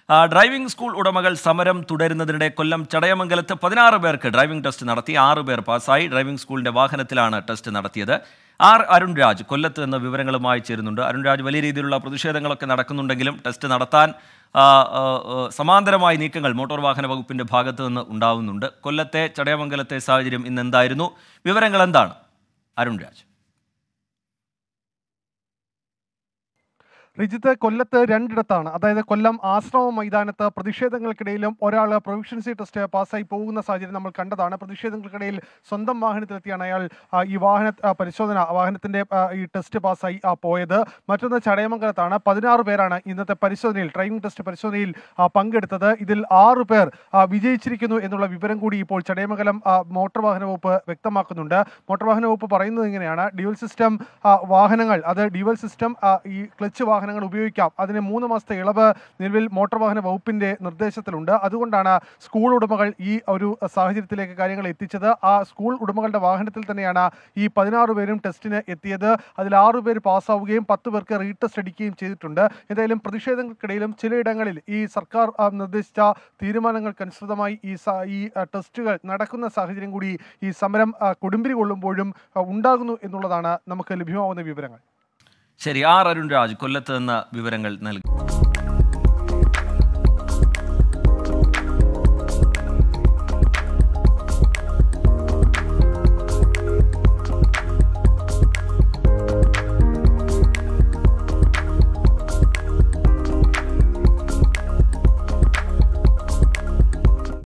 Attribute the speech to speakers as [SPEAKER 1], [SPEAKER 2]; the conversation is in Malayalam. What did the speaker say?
[SPEAKER 1] ആ, ഡ്രൈവിംഗ് സ്കൂൾ ഉടമകൾ സമരം തുടരുന്നതിനിടെ കൊല്ലം ചടയമംഗലത്ത് പതിനാറ് പേർക്ക് ഡ്രൈവിംഗ് ടെസ്റ്റ് നടത്തി ആറ് പേർ പാസ്സായി ഡ്രൈവിംഗ് സ്കൂളിന്റെ വാഹനത്തിലാണ് ടെസ്റ്റ് നടത്തിയത് ആർ അരുൺ രാജ് കൊല്ലത്ത് നിന്ന് വിവരങ്ങളുമായി ചേരുന്നുണ്ട് അരുൺ രാജ് വലിയ രീതിയിലുള്ള പ്രതിഷേധങ്ങളൊക്കെ നടക്കുന്നുണ്ടെങ്കിലും ടെസ്റ്റ് നടത്താൻ ആ, ആ, ആ, സമാന്തരമായ നീക്കങ്ങൾ മോട്ടോർ വാഹന വകുപ്പിന്റെ ഭാഗത്ത് നിന്ന് ഉണ്ടാവുന്നുണ്ട് കൊല്ലത്തെ ചടയമംഗലത്തെ സാഹചര്യം ഇന്ന് എന്തായിരുന്നു വിവരങ്ങൾ എന്താണ് അരുൺ രാജ്
[SPEAKER 2] റിജിത്ത് കൊല്ലത്ത് രണ്ടിടത്താണ് അതായത് കൊല്ലം ആശ്രമ മൈതാനത്ത് പ്രതിഷേധങ്ങൾക്കിടയിലും ഒരാൾ പ്രൊവിഷൻസി ടെസ്റ്റ് പാസ്സായി പോകുന്ന സാഹചര്യം നമ്മൾ കണ്ടതാണ് പ്രതിഷേധങ്ങൾക്കിടയിൽ സ്വന്തം വാഹനത്തിലെത്തിയാണ് അയാൾ ആ, ഈ വാഹന ആ, പരിശോധന വാഹനത്തിന്റെ ആ, ഈ ടെസ്റ്റ് പാസ്സായി ആ, പോയത് മറ്റൊന്ന് ചടയമംഗലത്താണ് പതിനാറ് പേരാണ് ഇന്നത്തെ പരിശോധനയിൽ ഡ്രൈവിംഗ് ടെസ്റ്റ് പരിശോധനയിൽ ആ, പങ്കെടുത്തത് ഇതിൽ ആറ് പേർ ആ, വിജയിച്ചിരിക്കുന്നു എന്നുള്ള വിവരം കൂടി ഇപ്പോൾ ചടയമംഗലം ആ, മോട്ടോർ വാഹന വകുപ്പ് വ്യക്തമാക്കുന്നുണ്ട് മോട്ടോർ വാഹന വകുപ്പ് പറയുന്നത് ഇങ്ങനെയാണ് ഡ്യുവൽ സിസ്റ്റം ആ, വാഹനങ്ങൾ അത് ഡ്യുവൽ സിസ്റ്റം ആ, ഈ ക്ലച്ച് വാഹനങ്ങൾ ഉപയോഗിക്കാം അതിന് മൂന്ന് മാസത്തെ ഇളവ് നിലവിൽ മോട്ടോർ വാഹന വകുപ്പിന്റെ നിർദ്ദേശത്തിലുണ്ട് അതുകൊണ്ടാണ് സ്കൂൾ ഉടമകൾ ഈ ഒരു സാഹചര്യത്തിലേക്ക് കാര്യങ്ങൾ എത്തിച്ചത് ആ സ്കൂൾ ഉടമകളുടെ വാഹനത്തിൽ തന്നെയാണ് ഈ പതിനാറ് പേരും ടെസ്റ്റിന് എത്തിയത് അതിൽ ആറു പേര് പാസ്സാവുകയും പത്ത് പേർക്ക് റീടെസ്റ്റ് അടിക്കുകയും ചെയ്തിട്ടുണ്ട് എന്തായാലും പ്രതിഷേധങ്ങൾക്കിടയിലും ചിലയിടങ്ങളിൽ ഈ സർക്കാർ ആ, നിർദ്ദേശിച്ച തീരുമാനങ്ങൾക്കനുസൃതമായി ഈ സ- ഈ ആ, ടെസ്റ്റുകൾ നടക്കുന്ന സാഹചര്യം കൂടി ഈ സമരം ആ, കൊടുമ്പിരി കൊള്ളുമ്പോഴും ആ, ഉണ്ടാകുന്നു എന്നുള്ളതാണ് നമുക്ക് ലഭ്യമാവുന്ന വിവരങ്ങൾ
[SPEAKER 1] ശരി ആർ അരുൺ രാജ് കൊല്ലത്ത് നിന്ന് വിവരങ്ങൾ നൽകി